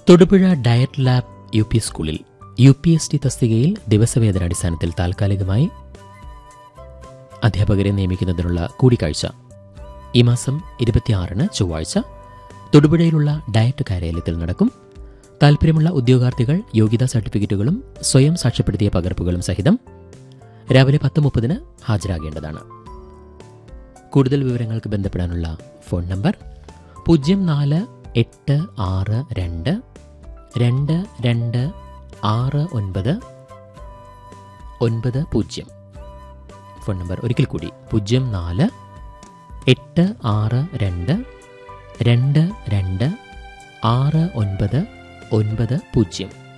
Thodupuzha DIET lab U P സ്കൂളിൽ U P S T തസ്തികയിൽ ദിവസവേതനാടിസ്ഥാനത്തിൽ താൽക്കാലികമായി അധ്യാപകരെ നിയമിക്കുന്നതിനുള്ള കൂടിക്കാഴ്ച ഈ മാസം ഇരുപത്തിയാറിന് ചൊവ്വാഴ്ച തൊടുപുഴയിലുള്ള ഡയറ്റ് കാര്യാലയത്തിൽ നടക്കും താൽപ്പര്യമുള്ള ഉദ്യോഗാർത്ഥികൾ യോഗ്യതാ സർട്ടിഫിക്കറ്റുകളും സ്വയം സാക്ഷ്യപ്പെടുത്തിയ പകർപ്പുകളും സഹിതം രാവിലെ പത്ത് മുപ്പതിന് ഹാജരാകേണ്ടതാണ് കൂടുതൽ വിവരങ്ങൾക്ക് ബന്ധപ്പെടാനുള്ള ഫോൺ നമ്പർ പൂജ്യം നാല് എട്ട് ആറ് രണ്ട് രണ്ട് രണ്ട് ആറ് ഒൻപത് ഒൻപത് പൂജ്യം ഫോൺ നമ്പർ ഒരിക്കൽ കൂടി പൂജ്യം നാല് എട്ട് ആറ് രണ്ട് രണ്ട് രണ്ട് ആറ് ഒൻപത് ഒൻപത് പൂജ്യം